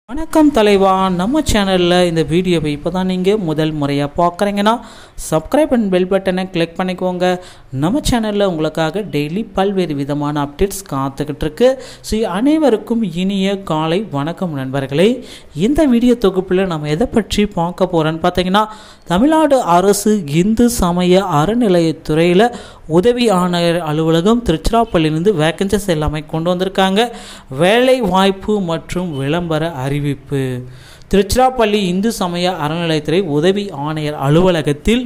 வணக்கம் தலைவா நம்ம சேனலில் இந்த வீடியோவை இப்போ தான் நீங்கள் முதல் முறையாக பார்க்குறீங்கன்னா சப்ஸ்கிரைப் அண்ட் பெல் பட்டனை கிளிக் பண்ணிக்கோங்க நம்ம சேனலில் உங்களுக்காக டெய்லி பல்வேறு விதமான அப்டேட்ஸ் காத்துக்கிட்டு இருக்கு ஸோ அனைவருக்கும் இனிய காலை வணக்கம் நண்பர்களே இந்த வீடியோ தொகுப்பில் நம்ம எதை பற்றி பார்க்க போகிறோன்னு பார்த்தீங்கன்னா தமிழ்நாடு அரசு இந்து சமய அறநிலையத்துறையில் உதவி ஆணையர் அலுவலகம் திருச்சிராப்பள்ளியிலிருந்து வேக்கன்சிஸ் எல்லாமே கொண்டு வந்திருக்காங்க வேலை வாய்ப்பு மற்றும் விளம்பர அறிவிப்பு திருச்சிராப்பள்ளி இந்து சமய அறநிலையத்துறை உதவி ஆணையர் அலுவலகத்தில்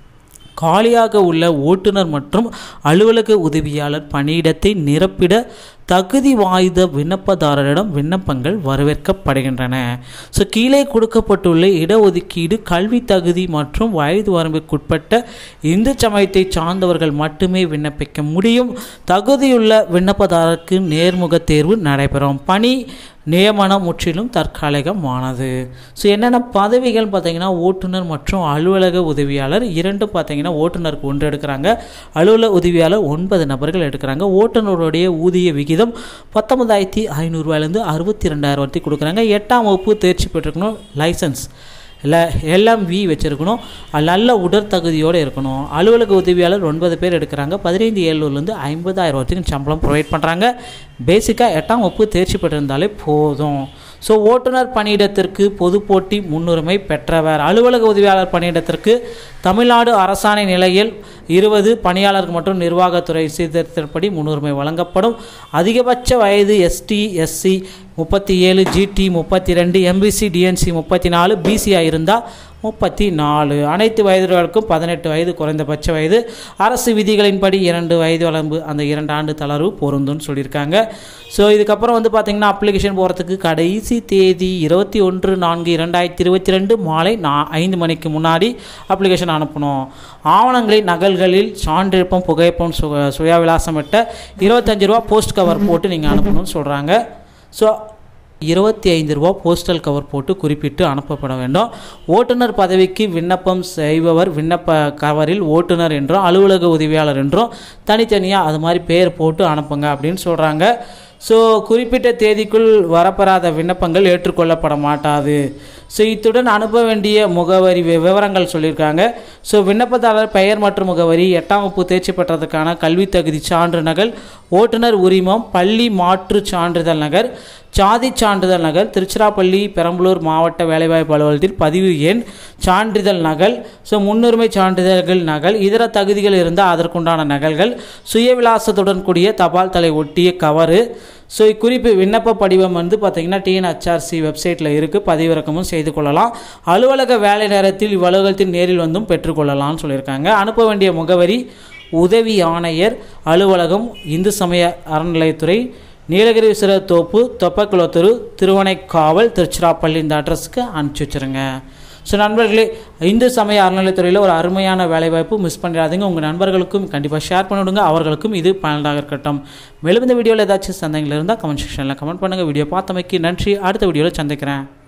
காலியாக உள்ள ஓட்டுநர் மற்றும் அலுவலக உதவியாளர் பணியிடத்தை நிரப்பிட தகுதி வாய்ந்த விண்ணப்பதாரரிடம் விண்ணப்பங்கள் வரவேற்கப்படுகின்றன ஸோ கீழே கொடுக்கப்பட்டுள்ள இடஒதுக்கீடு கல்வி தகுதி மற்றும் வயது வரம்புக்குட்பட்ட இந்து சமயத்தை சார்ந்தவர்கள் மட்டுமே விண்ணப்பிக்க முடியும் தகுதியுள்ள விண்ணப்பதாரருக்கு நேர்முக தேர்வு நடைபெறும் பணி நியமனம் முற்றிலும் தற்காலிகமானது ஸோ என்னென்ன பதவிகள் பார்த்தீங்கன்னா ஓட்டுநர் மற்றும் அலுவலக உதவியாளர் இரண்டும் பார்த்தீங்கன்னா ஓட்டுநருக்கு ஒன்று எடுக்கிறாங்க அலுவலக உதவியாளர் ஒன்பது நபர்கள் எடுக்கிறாங்க ஓட்டுநருடைய ஊதிய விகிதம் பத்தொன்பதாயிரத்தி ஐநூறுரூவாயிலேருந்து அறுபத்தி ரெண்டாயிரம் வரைக்கும் கொடுக்குறாங்க எட்டாம் வகுப்பு தேர்ச்சி பெற்றிருக்கணும் லைசன்ஸ் இல்லை எல்எம்வி வச்சுருக்கணும் நல்ல உடற்தகுதியோடு இருக்கணும் அலுவலக உதவியாளர் ஒன்பது பேர் எடுக்கிறாங்க பதினைந்து ஏழுலேருந்து ஐம்பதாயிரம் வரைக்கும் சம்பளம் ப்ரொவைட் பண்ணுறாங்க பேசிக்காக எட்டாம் வகுப்பு தேர்ச்சி பெற்றிருந்தாலே போதும் ஸோ ஓட்டுநர் பணியிடத்திற்கு பொது போட்டி முன்னுரிமை பெற்றவர் அலுவலக உதவியாளர் பணியிடத்திற்கு தமிழ்நாடு அரசாணை நிலையில் இருபது பணியாளருக்கு மற்றும் நிர்வாகத்துறை சீர்திருத்தப்படி முன்னுரிமை வழங்கப்படும் அதிகபட்ச வயது எஸ்டி எஸ்சி முப்பத்தி ஏழு ஜிடி முப்பத்தி ரெண்டு எம்பிசி டிஎன்சி முப்பத்தி நாலு பிசியாக இருந்தால் முப்பத்தி நாலு அனைத்து வயதுகளுக்கும் பதினெட்டு வயது குறைந்தபட்ச வயது அரசு விதிகளின்படி இரண்டு வயது வளர்ப்பு அந்த இரண்டு ஆண்டு தளர்வு பொருந்தும்னு சொல்லியிருக்காங்க ஸோ இதுக்கப்புறம் வந்து பார்த்திங்கன்னா அப்ளிகேஷன் போகிறதுக்கு கடைசி தேதி இருபத்தி ஒன்று நான்கு இரண்டாயிரத்தி இருபத்தி ரெண்டு மாலை நா ஐந்து மணிக்கு முன்னாடி அப்ளிகேஷன் அனுப்பணும் ஆவணங்களின் நகல்களில் சான்றிருப்பம் புகைப்பம் சு சுயவிலாசமிட்ட இருபத்தஞ்சு ரூபா போஸ்ட் கவர் போட்டு நீங்கள் அனுப்பணும்னு சொல்கிறாங்க ஸோ இருபத்தி ஐந்து ரூபா போஸ்டல் கவர் போட்டு குறிப்பிட்டு அனுப்பப்பட வேண்டும் ஓட்டுநர் பதவிக்கு விண்ணப்பம் செய்பவர் விண்ணப்ப கவரில் ஓட்டுநர் என்றும் அலுவலக உதவியாளர் என்றும் தனித்தனியாக அது மாதிரி பேர் போட்டு அனுப்புங்க அப்படின்னு சொல்கிறாங்க ஸோ குறிப்பிட்ட தேதிக்குள் வரப்பெறாத விண்ணப்பங்கள் ஏற்றுக்கொள்ளப்பட மாட்டாது ஸோ இத்துடன் அனுப்ப வேண்டிய முகவரி விவரங்கள் சொல்லியிருக்காங்க ஸோ விண்ணப்பதாரர் பெயர் மற்றும் முகவரி எட்டாம் வகுப்பு தேர்ச்சி பெற்றதுக்கான கல்வி தகுதி சான்று நகல் ஓட்டுநர் உரிமம் பள்ளி மாற்று சான்றிதழ் நகர் சாதி சான்றிதழ் நகல் திருச்சிராப்பள்ளி பெரம்பலூர் மாவட்ட வேலைவாய்ப்பு அலுவலகத்தில் பதிவு எண் சான்றிதழ் நகல் ஸோ முன்னுரிமை சான்றிதழ்கள் நகல் இதர தகுதிகள் இருந்தால் அதற்குண்டான நகல்கள் சுயவிலாசத்துடன் கூடிய தபால் தலை ஒட்டிய கவரு ஸோ இக்குறிப்பு விண்ணப்ப படிவம் வந்து பார்த்திங்கன்னா டிஎன்ஹெச்ஆர்சி வெப்சைட்டில் இருக்குது பதிவிறக்கமும் செய்து கொள்ளலாம் அலுவலக வேலை நேரத்தில் இவ்வலுவலகத்தில் நேரில் வந்தும் பெற்றுக்கொள்ளலாம்னு சொல்லியிருக்காங்க அனுப்ப வேண்டிய முகவரி உதவி ஆணையர் அலுவலகம் இந்து சமய அறநிலையத்துறை நீலகிரி தோப்பு தொப்பக்குளத்தூர் திருவனைக்காவல் திருச்சிராப்பள்ளி இந்த அட்ரஸுக்கு அனுப்பிச்சி வச்சுருங்க ஸோ நண்பர்களே இந்து சமய அறநிலையத்துறையில் ஒரு அருமையான வேலைவாய்ப்பு மிஸ் பண்ணிடாதீங்க உங்கள் நண்பர்களுக்கும் கண்டிப்பாக ஷேர் பண்ணிவிடுங்க அவர்களுக்கும் இது பயனுள்ளதாக இருக்கட்டும் மேலும் இந்த வீடியோவில் ஏதாச்சும் சந்தேகங்கள் இருந்தால் கமெண்ட் செக்ஷனில் கமெண்ட் பண்ணுங்கள் வீடியோ பார்த்தமைக்கு நன்றி அடுத்த வீடியோவில் சந்திக்கிறேன்